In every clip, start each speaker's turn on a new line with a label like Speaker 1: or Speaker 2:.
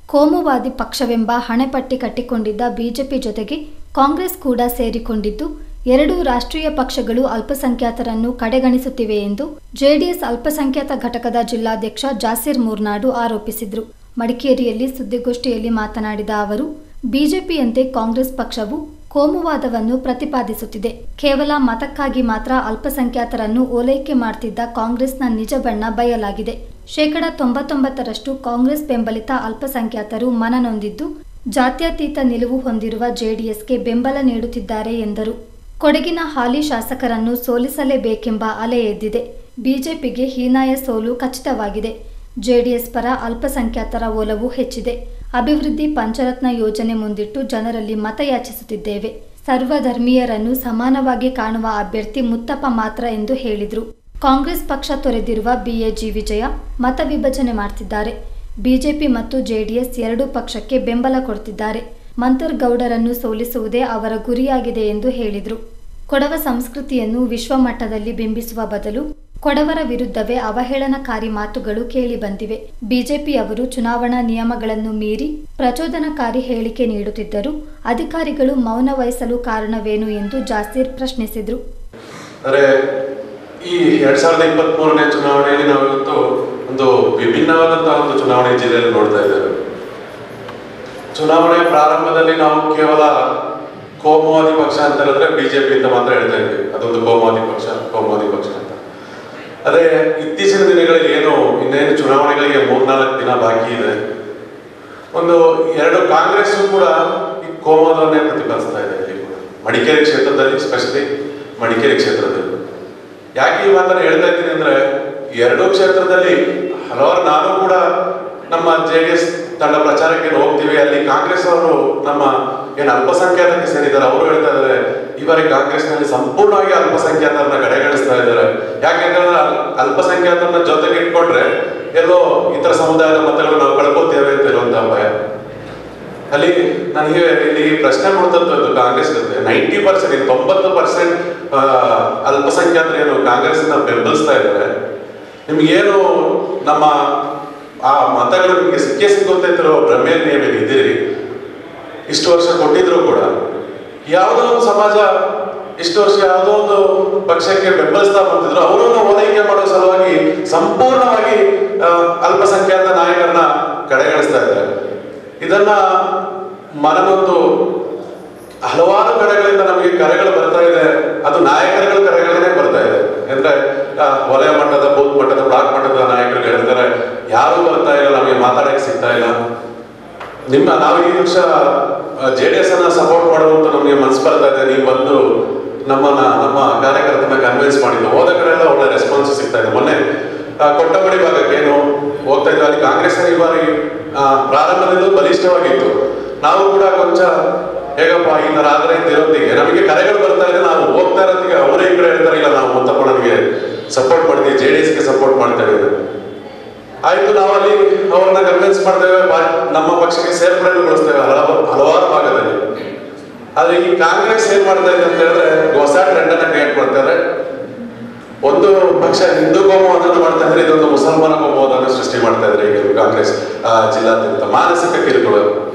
Speaker 1: ಕೋಮುವಾದಿ ಪಕ್ಷವೆಂಬ ಹಣೆಪಟ್ಟಿ ಕಟ್ಟಿಕೊಂಡಿದ್ದ ಬಿಜೆಪಿ ಜೊತೆಗೆ ಕಾಂಗ್ರೆಸ್ ಕೂಡ ಸೇರಿಕೊಂಡಿದ್ದು ಎರಡೂ ರಾಷ್ಟ್ರೀಯ ಪಕ್ಷಗಳು ಅಲ್ಪಸಂಖ್ಯಾತರನ್ನು ಕಡೆಗಣಿಸುತ್ತಿವೆ ಎಂದು ಜೆಡಿಎಸ್ ಅಲ್ಪಸಂಖ್ಯಾತ ಘಟಕದ ಜಿಲ್ಲಾಧ್ಯಕ್ಷ ಜಾಸಿರ್ ಮೂರ್ನಾಡು ಆರೋಪಿಸಿದರು ಮಡಿಕೇರಿಯಲ್ಲಿ ಸುದ್ದಿಗೋಷ್ಠಿಯಲ್ಲಿ ಮಾತನಾಡಿದ ಅವರು ಬಿಜೆಪಿಯಂತೆ ಕಾಂಗ್ರೆಸ್ ಪಕ್ಷವು ಕೋಮುವಾದವನ್ನು ಪ್ರತಿಪಾದಿಸುತ್ತಿದೆ ಕೇವಲ ಮತಕ್ಕಾಗಿ ಮಾತ್ರ ಅಲ್ಪಸಂಖ್ಯಾತರನ್ನು ಓಲೈಕೆ ಮಾಡ್ತಿದ್ದ ಕಾಂಗ್ರೆಸ್ನ ನಿಜ ಬಣ್ಣ ಬಯಲಾಗಿದೆ ಶೇಕಡ ತೊಂಬತ್ತೊಂಬತ್ತರಷ್ಟು ಕಾಂಗ್ರೆಸ್ ಬೆಂಬಲಿತ ಅಲ್ಪಸಂಖ್ಯಾತರು ಮನನೊಂದಿದ್ದು ಜಾತ್ಯತೀತ ನಿಲುವು ಹೊಂದಿರುವ ಜೆಡಿಎಸ್ಗೆ ಬೆಂಬಲ ನೀಡುತ್ತಿದ್ದಾರೆ ಎಂದರು ಕೊಡಗಿನ ಹಾಲಿ ಶಾಸಕರನ್ನು ಸೋಲಿಸಲೇಬೇಕೆಂಬ ಅಲೆ ಎದ್ದಿದೆ ಬಿಜೆಪಿಗೆ ಹೀನಾಯ ಸೋಲು ಖಚಿತವಾಗಿದೆ ಜೆಡಿಎಸ್ ಪರ ಅಲ್ಪಸಂಖ್ಯಾತರ ಒಲವು ಹೆಚ್ಚಿದೆ ಅಭಿವೃದ್ಧಿ ಪಂಚರತ್ನ ಯೋಜನೆ ಮುಂದಿಟ್ಟು ಜನರಲ್ಲಿ ಮತಯಾಚಿಸುತ್ತಿದ್ದೇವೆ ಸರ್ವಧರ್ಮೀಯರನ್ನು ಸಮಾನವಾಗಿ ಕಾಣುವ ಅಭ್ಯರ್ಥಿ ಮುತ್ತಪ್ಪ ಮಾತ್ರ ಎಂದು ಹೇಳಿದರು ಕಾಂಗ್ರೆಸ್ ಪಕ್ಷ ತೊರೆದಿರುವ ಬಿಎಜಿ ವಿಜಯ ಮತ ವಿಭಜನೆ ಮಾಡ್ತಿದ್ದಾರೆ ಬಿಜೆಪಿ ಮತ್ತು ಜೆಡಿಎಸ್ ಎರಡೂ ಪಕ್ಷಕ್ಕೆ ಬೆಂಬಲ ಕೊಡ್ತಿದ್ದಾರೆ ಮಂತರ್ಗೌಡರನ್ನು ಸೋಲಿಸುವುದೇ ಅವರ ಗುರಿಯಾಗಿದೆ ಎಂದು ಹೇಳಿದರು ಕೊಡವ ಸಂಸ್ಕೃತಿಯನ್ನು ವಿಶ್ವಮಟ್ಟದಲ್ಲಿ ಬಿಂಬಿಸುವ ಬದಲು ಕೊಡವರ ವಿರುದ್ಧವೇ ಅವಹೇಳನಕಾರಿ ಮಾತುಗಳು ಕೇಳಿಬಂದಿವೆ ಬಿಜೆಪಿಯವರು ಚುನಾವಣಾ ನಿಯಮಗಳನ್ನು ಮೀರಿ ಪ್ರಚೋದನಕಾರಿ ಹೇಳಿಕೆ ನೀಡುತ್ತಿದ್ದರೂ ಅಧಿಕಾರಿಗಳು ಮೌನ ವಹಿಸಲು ಕಾರಣವೇನು ಎಂದು ಜಾಸೀರ್ ಪ್ರಶ್ನಿಸಿದರು
Speaker 2: ಅಂದರೆ ಈ ಎರಡ್ ಸಾವಿರದ ಇಪ್ಪತ್ತ್ ಮೂರನೇ ಚುನಾವಣೆಯಲ್ಲಿ ನಾವು ಇವತ್ತು ಒಂದು ವಿಭಿನ್ನವಾದಂತಹ ಒಂದು ಚುನಾವಣೆ ಜಿಲ್ಲೆಯಲ್ಲಿ ನೋಡ್ತಾ ಇದ್ದೇವೆ ಚುನಾವಣೆ ಪ್ರಾರಂಭದಲ್ಲಿ ನಾವು ಕೇವಲ ಕೋಮುವಾದಿ ಪಕ್ಷ ಅಂತ ಹೇಳಿದ್ರೆ ಬಿಜೆಪಿ ಅಂತ ಮಾತ್ರ ಹೇಳ್ತಾ ಇದ್ವಿ ಅದೊಂದು ಕೋಮುವಾದಿ ಪಕ್ಷ ಕೋಮುವಾದಿ ಪಕ್ಷ ಅಂತ ಅದೇ ಇತ್ತೀಚಿನ ದಿನಗಳಲ್ಲಿ ಏನು ಇನ್ನೇನು ಚುನಾವಣೆಗಳಿಗೆ ಮೂರ್ನಾಲ್ಕು ದಿನ ಬಾಕಿ ಇದೆ ಒಂದು ಎರಡು ಕಾಂಗ್ರೆಸ್ ಕೂಡ ಈ ಕೋಮುವಾದವನ್ನೇ ಪ್ರತಿಪಾದಿಸ್ತಾ ಇದೆ ಇಲ್ಲಿ ಕೂಡ ಮಡಿಕೇರಿ ಕ್ಷೇತ್ರದಲ್ಲಿ ಸ್ಪೆಷಲಿ ಮಡಿಕೇರಿ ಕ್ಷೇತ್ರದಲ್ಲಿ ಯಾಕೆ ಈ ಮಾತನ್ನು ಹೇಳ್ತಾ ಇದ್ದೀನಿ ಅಂದ್ರೆ ಎರಡೂ ಕ್ಷೇತ್ರದಲ್ಲಿ ಹಲವಾರು ನಾನು ಕೂಡ ನಮ್ಮ ಜೆ ಡಿ ಎಸ್ ತಂಡ ಪ್ರಚಾರಕ್ಕೆ ಹೋಗ್ತೀವಿ ಅಲ್ಲಿ ಕಾಂಗ್ರೆಸ್ ಅವರು ನಮ್ಮ ಏನು ಅಲ್ಪಸಂಖ್ಯಾತಕ್ಕೆ ಸೇರಿದ್ದಾರೆ ಅವರು ಹೇಳ್ತಾ ಇದ್ದಾರೆ ಈ ಬಾರಿ ಕಾಂಗ್ರೆಸ್ನಲ್ಲಿ ಸಂಪೂರ್ಣವಾಗಿ ಅಲ್ಪಸಂಖ್ಯಾತರನ್ನ ಕಡೆಗಣಿಸ್ತಾ ಇದ್ದಾರೆ ಯಾಕೆಂದ್ರೆ ಅಲ್- ಅಲ್ಪಸಂಖ್ಯಾತರನ್ನ ಜೊತೆಗೆ ಇಟ್ಕೊಂಡ್ರೆ ಎಲ್ಲೋ ಇತರ ಸಮುದಾಯದ ಮತಗಳು ನಾವು ಕಳ್ಕೊತೇವೆ ಅಂತ ಇರುವಂತ ಭಯ ಅಲ್ಲಿ ನನಗೆ ಇಲ್ಲಿ ಪ್ರಶ್ನೆ ಮೂಡ್ತದ್ದು ಕಾಂಗ್ರೆಸ್ ಜೊತೆ ನೈಂಟಿ ಪರ್ಸೆಂಟ್ ತೊಂಬತ್ತು ಪರ್ಸೆಂಟ್ ಅಲ್ಪಸಂಖ್ಯಾತರು ಏನು ಕಾಂಗ್ರೆಸ್ ಬೆಂಬಲಿಸ್ತಾ ಇದ್ದಾರೆ ನಿಮ್ಗೇನು ನಮ್ಮ ಆ ಮತಗಳು ನಿಮಗೆ ಸಿಕ್ಕೇ ಸಿಗುತ್ತೆ ಅಂತ ಇರೋ ಭ್ರಮೆಯಲ್ಲಿ ನೀವೇನು ಇದ್ದೀರಿ ಇಷ್ಟು ವರ್ಷ ಕೊಟ್ಟಿದ್ರು ಕೂಡ ಯಾವುದೋ ಒಂದು ಸಮಾಜ ಇಷ್ಟು ವರ್ಷ ಯಾವುದೋ ಒಂದು ಪಕ್ಷಕ್ಕೆ ಬೆಂಬಲಿಸ್ತಾ ಬಂದಿದ್ರು ಅವರನ್ನು ಓಲೈಕೆ ಮಾಡೋ ಸಲುವಾಗಿ ಸಂಪೂರ್ಣವಾಗಿ ಆ, ಅಲ್ಪಸಂಖ್ಯಾತ ನಾಯಕರನ್ನ ಕಡೆಗಣಿಸ್ತಾ ಇದ್ದಾರೆ ಇದನ್ನ ಮನನೊಂದು ಹಲವಾರು ಕಡೆಗಳಿಂದ ನಮಗೆ ಕರೆಗಳು ಬರ್ತಾ ಇದೆ ಅದು ನಾಯಕರುಗಳ ಕರೆಗಳೇ ಬರ್ತಾ ಇದೆ ಅಂದ್ರೆ ಆ, ವಲಯ ಮಟ್ಟದ ಬೂತ್ ಮಟ್ಟದ ಬ್ಲಾಕ್ ಮಟ್ಟದ ನಾಯಕರು ಹೇಳ್ತಾರೆ ಯಾರು ಬರ್ತಾ ಇಲ್ಲ ನಮಗೆ ಮಾತಾಡಕ್ಕೆ ಸಿಗ್ತಾ ಇಲ್ಲ ನಿಮ್ಮ ನಾವು ಈ ವರ್ಷ ಜೆ ಡಿ ಎಸ್ ಅನ್ನ ಸಪೋರ್ಟ್ ಮಾಡುವಂತ ನಮಗೆ ಮನ್ಸು ಬರ್ತಾ ಇದೆ ನೀವು ಬಂದು ನಮ್ಮನ್ನ ನಮ್ಮ ಕಾರ್ಯಕರ್ತನ ಕನ್ವಿನ್ಸ್ ಮಾಡಿದ್ದು ಹೋದ ಕಡೆ ಎಲ್ಲ ಒಳ್ಳೆ ರೆಸ್ಪಾನ್ಸ್ ಸಿಗ್ತಾ ಇದೆ ಮೊನ್ನೆ ಆ, ಕೊಟ್ಟಂಬಡಿ ಭಾಗಕ್ಕೆ ಏನು ಹೋಗ್ತಾ ಇದ್ವಿ ಅಲ್ಲಿ ಕಾಂಗ್ರೆಸ್ ಈ ಬಾರಿ ಆ, ಪ್ರಾರಂಭದಿಂದ ಬಲಿಷ್ಠವಾಗಿತ್ತು ನಾವು ಕೂಡ ಕೊಂಚ ಹೇಗಪ್ಪ ಈ ತರ ಆದ್ರೆ ಅಂತ ಇರೋತ್ತಿಗೆ ನಮಗೆ ಕರೆಗಳು ಬರ್ತಾ ಇದೆ ನಾವು ಹೋಗ್ತಾ ಇರೋತ್ತಿಗೆ ಅವರೇ ಈ ಕಡೆ ಹೇಳ್ತಾರೆ ಇಲ್ಲ ನಾವು ಮುತ್ತಪ್ಪನಿಗೆ ಸಪೋರ್ಟ್ ಮಾಡ್ತೀವಿ ಜೆ ಡಿ ಎಸ್ಗೆ ಸಪೋರ್ಟ್ ಮಾಡ್ತೇವೆ ಆಯ್ತು ನಾವು ಅಲ್ಲಿ ಅವ್ರನ್ನ ಕನ್ವಿನ್ಸ್ ಮಾಡ್ತೇವೆ ಪಾ- ನಮ್ಮ ಪಕ್ಷಕ್ಕೆ ಸೇರ್ಪಡೆಗೊಳಿಸ್ತೇವೆ ಹಲವಾರು ಹಲವಾರು ಭಾಗದಲ್ಲಿ ಆದ್ರೆ ಈ ಕಾಂಗ್ರೆಸ್ ಏನ್ ಮಾಡ್ತಾ ಇದೆ ಅಂತ ಹೇಳಿದ್ರೆ ಹೊಸ ಟ್ರೆಂಡ್ ಅನ್ನ ಕ್ರಿಯೇಟ್ ಮಾಡ್ತಾರೆ ಒಂದು ಪಕ್ಷ ಹಿಂದೂ ಕೋಮುವಾದನ ಮಾಡ್ತಾ ಇದ್ರೆ ಇದೊಂದು ಮುಸಲ್ಮಾನ ಕೋಮುವಾದನ ಸೃಷ್ಟಿ ಮಾಡ್ತಾ ಇದ್ರೆ ಈಗ ಕಾಂಗ್ರೆಸ್ ಆ, ಜಿಲ್ಲಾದ್ಯಂತ ಮಾನಸಿಕ ಕಿರುಕುಳ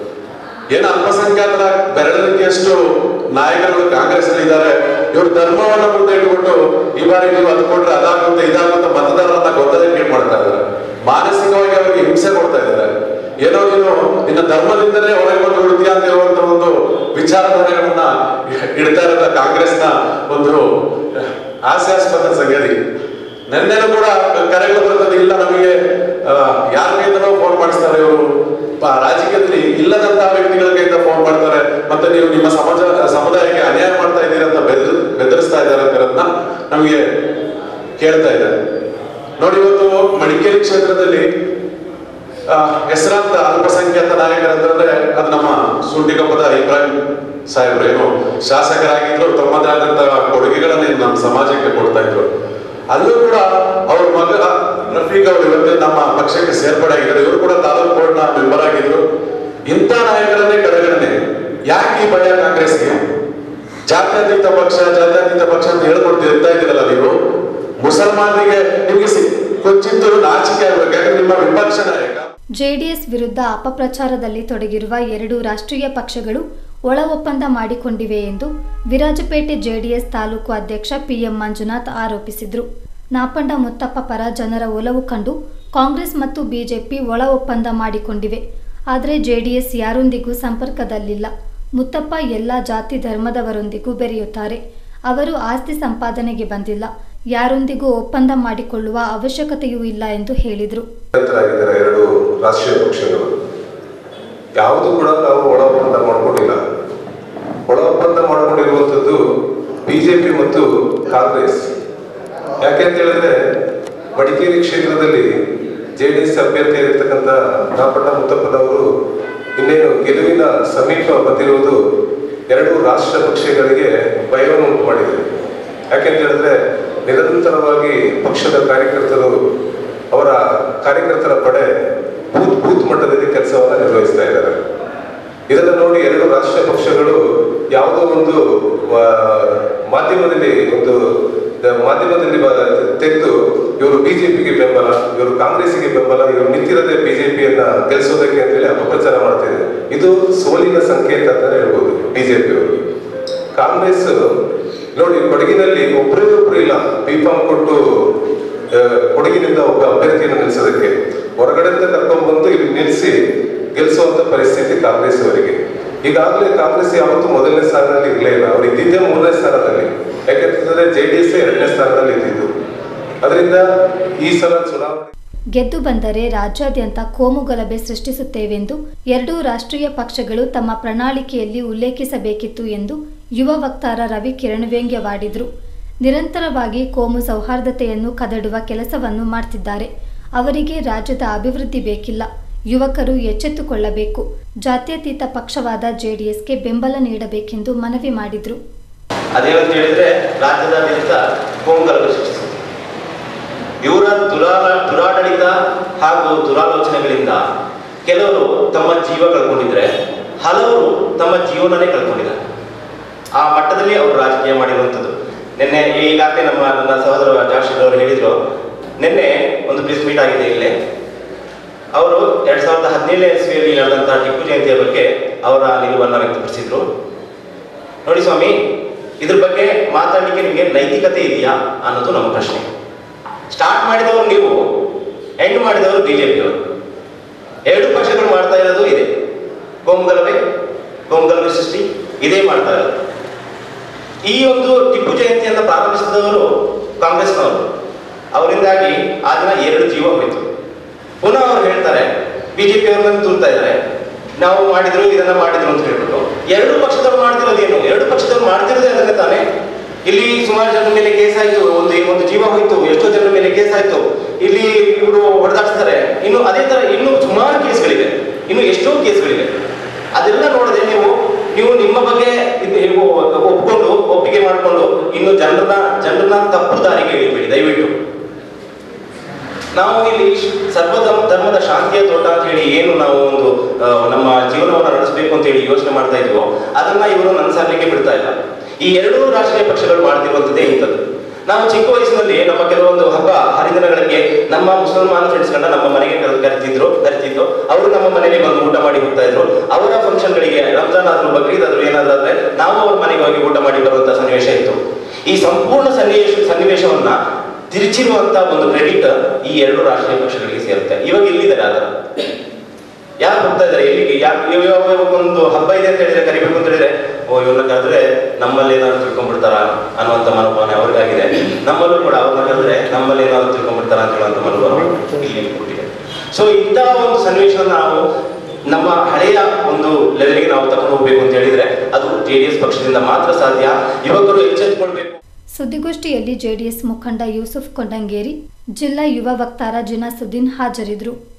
Speaker 2: ಏನು ಅಲ್ಪಸಂಖ್ಯಾತರ ಬೆರಳಿಕೆಯಷ್ಟು ನಾಯಕರುಗಳು ಕಾಂಗ್ರೆಸ್ ಅಲ್ಲಿ ಇದ್ದಾರೆ ಇವರು ಧರ್ಮವನ್ನ ಮುಂದೆ ಇಟ್ಕೊಂಡು ಈ ಬಾರಿ ನೀವು ಅದು ಕೊಟ್ರೆ ಅದಾಗುತ್ತೆ ಇದಾಗುತ್ತೆ ಮತದಾರರನ್ನ ಗೊಂದಲಕ್ಕೆ ಮಾಡ್ತಾ ಇದ್ದಾರೆ ಮಾನಸಿಕವಾಗಿ ಅವರಿಗೆ ಹಿಂಸೆ ಕೊಡ್ತಾ ಇದ್ದಾರೆ ಏನೋ ನೀನು ನಿನ್ನ ಧರ್ಮದಿಂದಲೇ ಹೊರಗೆ ಬಂದು ಬಿಡ್ತೀಯ ಅಂತ ಹೇಳುವಂತ ಒಂದು ವಿಚಾರಧಾರೆಗಳನ್ನ ಇಡ್ತಾ ಇರೋದ ಕಾಂಗ್ರೆಸ್ನ ಒಂದು ಹಾಸ್ಯಾಸ್ಪದ ಸಂಗತಿ ನೆನ್ನೆನೂ ಕೂಡ ಕರೆಗಳು ಬರ್ತದೆ ಇಲ್ಲ ನಮಗೆ ಯಾರ ಕೈಯಿಂದಲೋ ಫೋನ್ ಮಾಡಿಸ್ತಾರೆ ಇವರು ಪ- ರಾಜಕೀಯದಲ್ಲಿ ಇಲ್ಲದಂತಹ ವ್ಯಕ್ತಿಗಳ ಕೈಯಿಂದ ಫೋನ್ ಮಾಡ್ತಾರೆ ಮತ್ತೆ ನೀವು ನಿಮ್ಮ ಸಮಾಜ ಸಮುದಾಯಕ್ಕೆ ಅನ್ಯಾಯ ಮಾಡ್ತಾ ಇದ್ದೀರಿ ಅಂತ ಬೆದರ್ ಬೆದರಿಸ್ತಾ ಇದ್ದಾರೆ ಅಂತ ಇರೋದನ್ನ ನಮಗೆ ಕೇಳ್ತಾ ಇದ್ದಾರೆ ನೋಡಿ ಇವತ್ತು ಮಡಿಕೇರಿ ಕ್ಷೇತ್ರದಲ್ಲಿ ಆ, ಹೆಸರಾಂತ ಅಲ್ಪಸಂಖ್ಯಾತ ನಾಯಕರಂತಂದ್ರೆ ಅದು ನಮ್ಮ ಸುಂಟಿಕೊಪ್ಪದ ಇಬ್ರಾಹಿಂ ಸಾಹೇಬ್ರು ಏನು ಶಾಸಕರಾಗಿದ್ರು ತಮ್ಮದೇ ಆದಂತಹ ಕೊಡುಗೆಗಳನ್ನ ಇನ್ನು ನಮ್ಮ ಸಮಾಜಕ್ಕೆ ಕೊಡ್ತಾ ಇದ್ರು ಅಲ್ಲೂ ಕೂಡ ಅವ್ರ ಮಗ ರಫೀಕ್ ಅವರು ಇವತ್ತು ನಮ್ಮ ಪಕ್ಷಕ್ಕೆ ಸೇರ್ಪಡೆ ಆಗಿದ್ದಾರೆ ಇವರು ಕೂಡ ತಾಲೂಕು ಬೋರ್ಡ್ನ ಮೆಂಬರ್ ಆಗಿದ್ರು ಇಂಥ ನಾಯಕರನ್ನೇ ಕಡೆಗಣನೆ ಯಾಕೆ ಈ ಭಯ ಕಾಂಗ್ರೆಸ್ಗೆ ಜಾತ್ಯತೀತ ಪಕ್ಷ ಜಾತ್ಯತೀತ ಪಕ್ಷ ಅಂತ ಹೇಳ್ಕೊಡ್ತಾ ಇರ್ತಾ ಇದ್ದೀರಲ್ಲ ನೀವು ಮುಸಲ್ಮಾನರಿಗೆ ನಿಮಗೆ ಸಿ- ಕೊಂಚಿತ್ತು ನಾಚಿಕೆ ಆಗ್ಬೇಕು ಯಾಕಂದ್ರೆ ನಿಮ್ಮ ವಿಪಕ್ಷ ನಾಯಕ
Speaker 1: ಜೆಡಿಎಸ್ ವಿರುದ್ಧ ಅಪಪ್ರಚಾರದಲ್ಲಿ ತೊಡಗಿರುವ ಎರಡು ರಾಷ್ಟ್ರೀಯ ಪಕ್ಷಗಳು ಒಳ ಒಪ್ಪಂದ ಮಾಡಿಕೊಂಡಿವೆ ಎಂದು ವಿರಾಜಪೇಟೆ ಜೆಡಿಎಸ್ ತಾಲೂಕು ಅಧ್ಯಕ್ಷ ಪಿಎಂ ಮಂಜುನಾಥ್ ಆರೋಪಿಸಿದರು ನಾಪಂಡ ಮುತ್ತಪ್ಪ ಪರ ಜನರ ಒಲವು ಕಂಡು ಕಾಂಗ್ರೆಸ್ ಮತ್ತು ಬಿಜೆಪಿ ಒಳ ಒಪ್ಪಂದ ಮಾಡಿಕೊಂಡಿವೆ ಆದರೆ ಜೆಡಿಎಸ್ ಯಾರೊಂದಿಗೂ ಸಂಪರ್ಕದಲ್ಲಿಲ್ಲ ಮುತ್ತಪ್ಪ ಎಲ್ಲ ಜಾತಿ ಧರ್ಮದವರೊಂದಿಗೂ ಬೆರೆಯುತ್ತಾರೆ ಅವರು ಆಸ್ತಿ ಸಂಪಾದನೆಗೆ ಬಂದಿಲ್ಲ ಯಾರೊಂದಿಗೂ ಒಪ್ಪಂದ ಮಾಡಿಕೊಳ್ಳುವ ಅವಶ್ಯಕತೆಯೂ ಇಲ್ಲ ಎಂದು ಹೇಳಿದರು
Speaker 3: ನಿರಂತರಾಗಿದ್ದಾರೆ ಎರಡು ರಾಷ್ಟ್ರೀಯ ಪಕ್ಷಗಳು ಯಾವುದು ಕೂಡ ನಾವು ಒಳ ಒಪ್ಪಂದ ಮಾಡ್ಕೊಂಡಿಲ್ಲ ಒಳ ಒಪ್ಪಂದ ಮಾಡ್ಕೊಂಡಿರುವಂಥದ್ದು ಬಿಜೆಪಿ ಮತ್ತು ಕಾಂಗ್ರೆಸ್ ಯಾಕೆಂತ ಹೇಳಿದ್ರೆ ಮಡಿಕೇರಿ ಕ್ಷೇತ್ರದಲ್ಲಿ ಜೆ ಡಿ ಎಸ್ ಅಭ್ಯರ್ಥಿಯಾಗಿರ್ತಕ್ಕಂಥ ನಾಪಣ್ಣ ಮುತ್ತಪ್ಪನವರು ಇನ್ನೇನು ಗೆಲುವಿನ ಸಮೀಪ ಬಂದಿರುವುದು ಎರಡು ರಾಷ್ಟ್ರ ಪಕ್ಷಗಳಿಗೆ ಭಯವನ್ನು ಉಂಟು ಮಾಡಿದೆ ಯಾಕೆಂತ ಹೇಳಿದ್ರೆ ನಿರಂತರವಾಗಿ ಪಕ್ಷದ ಕಾರ್ಯಕರ್ತರು ಅವರ ಕಾರ್ಯಕರ್ತರ ಪಡೆ ಬೂತ್ ಬೂತ್ ಮಟ್ಟದಲ್ಲಿ ಕೆಲಸವನ್ನು ನಿರ್ವಹಿಸ್ತಾ ಇದ್ದಾರೆ ಇದನ್ನು ನೋಡಿ ಎರಡು ರಾಷ್ಟ್ರೀಯ ಪಕ್ಷಗಳು ಯಾವುದೋ ಒಂದು ಆ, ಮಾಧ್ಯಮದಲ್ಲಿ ಒಂದು ದ- ಮಾಧ್ಯಮದಲ್ಲಿ ಬ- ತೆಗೆದು ಇವರು ಬಿಜೆಪಿಗೆ ಬೆಂಬಲ ಇವರು ಕಾಂಗ್ರೆಸ್ಸಿಗೆ ಬೆಂಬಲ ಇವರು ನಿಂತಿರೋದೇ ಬಿಜೆಪಿಯನ್ನ ಗೆಲ್ಲಿಸೋದಕ್ಕೆ ಅಂತೇಳಿ ಅಪಪ್ರಚಾರ ಮಾಡ್ತಾ ಇದೆ ಇದು ಸೋಲಿನ ಸಂಕೇತ ಅಂತಾನೆ ಹೇಳ್ಬೋದು ಬಿಜೆಪಿಯವರು ಕಾಂಗ್ರೆಸ್ ನೋಡಿ ಕೊಡಗಿನಲ್ಲಿ ಒಬ್ಬರೇ ಒಬ್ರು ಇಲ್ಲ ಬಿಫಾಮ್ ಕೊಟ್ಟು ಆ, ಕೊಡಗಿನಿಂದ ಒಬ್ಬ ಅಭ್ಯರ್ಥಿಯನ್ನು ನಿಲ್ಲಿಸೋದಕ್ಕೆ ಹೊರಗಡೆಯಿಂದ ಕರ್ಕೊಂಡ್ ಬಂದು ಇಲ್ಲಿ ನಿಲ್ಲಿಸಿ ಗೆಲ್ಲಿಸುವಂತ ಪರಿಸ್ಥಿತಿ ಕಾಂಗ್ರೆಸ್ ಅವರಿಗೆ ಈಗಾಗಲೇ ಕಾಂಗ್ರೆಸ್ ಯಾವತ್ತೂ ಮೊದಲನೇ ಸ್ಥಾನದಲ್ಲಿ ಇರಲೇ ಇಲ್ಲ ಅವ್ರು ಇದ್ದಿದ್ದೇ ಮೂರನೇ ಸ್ಥಾನದಲ್ಲಿ ಯಾಕೆಂತಂದ್ರೆ ಜೆ ಡಿ ಎಸ್ ಎರಡನೇ ಸ್ಥಾನದಲ್ಲಿ ಇದ್ದಿದ್ದು ಅದರಿಂದ ಈ ಸಲ ಚುನಾವಣೆ
Speaker 1: ಗೆದ್ದು ಬಂದರೆ ರಾಜ್ಯಾದ್ಯಂತ ಕೋಮು ಗಲಭೆ ಸೃಷ್ಟಿಸುತ್ತೇವೆಂದು ಎರಡೂ ರಾಷ್ಟ್ರೀಯ ಪಕ್ಷಗಳು ತಮ್ಮ ಪ್ರಣಾಳಿಕೆಯಲ್ಲಿ ಉಲ್ಲೇಖಿಸಬೇಕಿತ್ತು ಎಂದು ಯುವ ವಕ್ತಾರ ರವಿ ಕಿರಣ್ ವ್ಯಂಗ್ಯವಾಡಿದರು ನಿರಂತರವಾಗಿ ಕೋಮು ಸೌಹಾರ್ದತೆಯನ್ನು ಕದಡುವ ಕೆಲಸವನ್ನು ಮಾಡ್ತಿದ್ದಾರೆ ಅವರಿಗೆ ರಾಜ್ಯದ ಅಭಿವೃದ್ಧಿ ಬೇಕಿಲ್ಲ ಯುವಕರು ಎಚ್ಚೆತ್ತುಕೊಳ್ಳಬೇಕು ಜಾತ್ಯತೀತ ಪಕ್ಷವಾದ ಜೆಡಿಎಸ್ಗೆ ಬೆಂಬಲ ನೀಡಬೇಕೆಂದು ಮನವಿ ಮಾಡಿದರು
Speaker 4: ಅದೇನಂತ ಹೇಳಿದ್ರೆ ರಾಜ್ಯದಾದ್ಯಂತ ಕೋಮುಗಲಭೆ ಸೃಷ್ಟಿಸುತ್ತೆ ಇವರ ದುರಾಲ ದುರಾಡಳಿತ ಹಾಗೂ ದುರಾಲೋಚನೆಗಳಿಂದ ಕೆಲವರು ತಮ್ಮ ಜೀವ ಕಳ್ಕೊಂಡಿದ್ರೆ ಹಲವರು ತಮ್ಮ ಜೀವನನೇ ಕಳ್ಕೊಂಡಿದ್ದಾರೆ ಆ ಮಟ್ಟದಲ್ಲಿ ಅವರು ರಾಜಕೀಯ ಮಾಡಿರುವಂಥದ್ದು ನಿನ್ನೆ ಈಗಾಗಲೇ ನಮ್ಮ ನನ್ನ ಸಹೋದರ ಜಾಕ್ಷಿ ಅವರು ಹೇಳಿದ್ರು ನಿನ್ನೆ ಒಂದು ಪ್ರೆಸ್ ಮೀಟ್ ಆಗಿದೆ ಇಲ್ಲೇ ಅವರು ಎರಡ್ ಸಾವಿರದ ಹದಿನೇಳನೇ ಇಸ್ವಿಯಲ್ಲಿ ನಡೆದಂತಹ ಟಿಪ್ಪು ಜಯಂತಿಯ ಬಗ್ಗೆ ಅವರ ನಿಲುವನ್ನು ವ್ಯಕ್ತಪಡಿಸಿದ್ರು ನೋಡಿ ಸ್ವಾಮಿ ಇದ್ರ ಬಗ್ಗೆ ಮಾತಾಡಲಿಕ್ಕೆ ನಿಮಗೆ ನೈತಿಕತೆ ಇದೆಯಾ ಅನ್ನೋದು ನಮ್ಮ ಪ್ರಶ್ನೆ ಸ್ಟಾರ್ಟ್ ಮಾಡಿದವರು ನೀವು ಎಂಡ್ ಮಾಡಿದವರು ಬಿಜೆಪಿಯವರು ಎರಡು ಪಕ್ಷಗಳು ಮಾಡ್ತಾ ಇರೋದು ಇದೆ ಕೋಮುಗಲಭೆ ಕೋಮುಗಲಭೆ ಸೃಷ್ಟಿ ಇದೇ ಮಾಡ್ತಾ ಇರೋದು ಈ ಒಂದು ಟಿಪ್ಪು ಜಯಂತಿಯನ್ನು ಪ್ರಾರಂಭಿಸಿದವರು ಕಾಂಗ್ರೆಸ್ನವರು ಅವರಿಂದಾಗಿ ಆ ದಿನ ಎರಡು ಜೀವ ಹೋಯಿತು ಪುನಃ ಅವರು ಹೇಳ್ತಾರೆ ಬಿಜೆಪಿ ಅವ್ರನ್ನ ತೂರ್ತಾ ಇದ್ದಾರೆ ನಾವು ಮಾಡಿದ್ರು ಇದನ್ನ ಮಾಡಿದ್ರು ಅಂತ ಹೇಳ್ಬಿಟ್ಟು ಎರಡು ಪಕ್ಷದವ್ರು ಮಾಡ್ತಿರೋದೇನು ಎರಡು ಪಕ್ಷದವ್ರು ಮಾಡ್ತಿರೋದೇ ಅದನ್ನೇ ತಾನೇ ಇಲ್ಲಿ ಸುಮಾರು ಜನರ ಮೇಲೆ ಕೇಸ್ ಆಯ್ತು ಒಂದು ಒಂದು ಜೀವ ಹೋಯ್ತು ಎಷ್ಟೋ ಜನರ ಮೇಲೆ ಕೇಸ್ ಆಯ್ತು ಇಲ್ಲಿ ಇವರು ಹೊಡೆದಾಡ್ತಾರೆ ಇನ್ನು ಅದೇ ತರ ಇನ್ನು ಸುಮಾರು ಕೇಸ್ಗಳಿವೆ ಇನ್ನು ಎಷ್ಟೋ ಕೇಸ್ಗಳಿವೆ ಅದೆಲ್ಲ ನೋಡದೆ ನೀವು ನೀವು ನಿಮ್ಮ ಬಗ್ಗೆ ಇದು ನೀವು ಒಪ್ಕೊಂಡು ಒಪ್ಪಿಗೆ ಮಾಡಿಕೊಂಡು ಇನ್ನು ಜನರನ್ನ ಜನರನ್ನ ತಪ್ಪು ದಾರಿಗೆ ಎಳಿಬೇಡಿ ದಯವಿಟ್ಟು ನಾವು ಇಲ್ಲಿ ಸರ್ವ ಧರ್ಮ- ಧರ್ಮದ ಶಾಂತಿಯ ತೋಟ ಅಂತ ಹೇಳಿ ಏನು ನಾವು ಒಂದು ಆ, ನಮ್ಮ ಜೀವನವನ್ನು ನಡೆಸಬೇಕು ಅಂತ ಹೇಳಿ ಯೋಚನೆ ಮಾಡ್ತಾ ಇದ್ವೋ ಅದನ್ನ ಇವರು ನನ್ಸಾಗ್ಲಿಕ್ಕೆ ಬಿಡ್ತಾ ಇಲ್ಲ ಈ ಎರಡೂ ರಾಷ್ಟ್ರೀಯ ಪಕ್ಷಗಳು ಮಾಡ್ತಿರುವಂತದ್ದೇ ಇಂಥದ್ದು ನಾವು ಚಿಕ್ಕ ವಯಸ್ಸಿನಲ್ಲಿ ನಮ್ಮ ಕೆಲವೊಂದು ಹಬ್ಬ ಹರಿದಿನಗಳಿಗೆ ನಮ್ಮ ಮುಸಲ್ಮಾನ್ ಫ್ರೆಂಡ್ಸ್ಗಳನ್ನ ನಮ್ಮ ಮನೆಗೆ ಕರೆದು ಕರೆತಿದ್ರು ಕರೆತಿದ್ರು ಅವರು ನಮ್ಮ ಮನೆಗೆ ಬಂದು ಊಟ ಮಾಡಿ ಹೋಗ್ತಾ ಇದ್ರು ಅವರ ಫಂಕ್ಷನ್ಗಳಿಗೆ ರಂಜಾನ್ ಆದ್ರೂ ಬಕ್ರೀದ್ ಆದ್ರೂ ಏನಾದ್ರೂ ಆದ್ರೆ ನಾವು ಅವ್ರ ಮನೆಗೆ ಹೋಗಿ ಊಟ ಮಾಡಿ ಬರುವಂತ ಸನ್ನಿವೇಶ ಇತ್ತು ಈ ಸಂಪೂರ್ಣ ಸನ್ನಿವೇಶ ಸನ್ನಿವೇಶವನ್ನ ತಿರುಚಿರುವಂತ ಒಂದು ಕ್ರೆಡಿಟ್ ಈ ಎರಡು ರಾಷ್ಟ್ರೀಯ ಪಕ್ಷಗಳಿಗೆ ಸೇರುತ್ತೆ ಇವಾಗ ಎಲ್ಲಿದ್ದಾರೆ ಅದರ ಯಾರು ಹೋಗ್ತಾ ಇದ್ದಾರೆ ಎಲ್ಲಿಗೆ ಯಾಕೆ ಇವಾಗ ಇವಾಗ ಒಂದು ಹಬ್ಬ ಇದೆ ಅಂತ ಹೇಳಿದ್ರೆ ಕರಿಬೇಕು ಅಂತ ಹೇಳಿದ್ರೆ ಓ ಇವ್ರನ್ನ ಕರೆದ್ರೆ ನಮ್ಮಲ್ಲಿ ಏನಾದ್ರು ತಿಳ್ಕೊಂಡ್ಬಿಡ್ತಾರ ಅನ್ನುವಂಥ ಮನೋಭಾವನೆ ಅವ್ರಿಗಾಗಿದೆ ನಮ್ಮಲ್ಲೂ ಕೂಡ ಅವ್ರನ್ನ ಕರೆದ್ರೆ ನಮ್ಮಲ್ಲಿ ಏನಾದ್ರು ತಿಳ್ಕೊಂಡ್ಬಿಡ್ತಾರ ಅಂತ ಹೇಳುವಂಥ ಮನೋಭಾವ ಇಲ್ಲಿ ಹುಟ್ಟಿದೆ ಸೊ ಇಂತಹ ಒಂದು ಸನ್ನಿವೇಶವನ್ನು ನಾವು ನಮ್ಮ ಹಳೆಯ ಒಂದು ಲೆವೆಲ್ಗೆ ನಾವು ತಗೊಂಡು ಹೋಗ್ಬೇಕು ಅಂತ ಹೇಳಿದ್ರೆ ಅದು ಜೆ ಡಿ ಎಸ್ ಪಕ್ಷದಿಂದ ಮಾತ್ರ ಸಾಧ್ಯ ಯುವಕರು ಎಚ್ಚೆತ್ತುಕೊಳ್ಬೇಕು
Speaker 1: ಸುದ್ದಿಗೋಷ್ಠಿಯಲ್ಲಿ ಜೆಡಿಎಸ್ ಮುಖಂಡ ಯೂಸುಫ್ ಕೊಂಡಂಗೇರಿ ಜಿಲ್ಲಾ ಯುವ ವಕ್ತಾರ ಜಿನಾಸುದ್ದೀನ್ ಹಾಜರಿದ್ದರು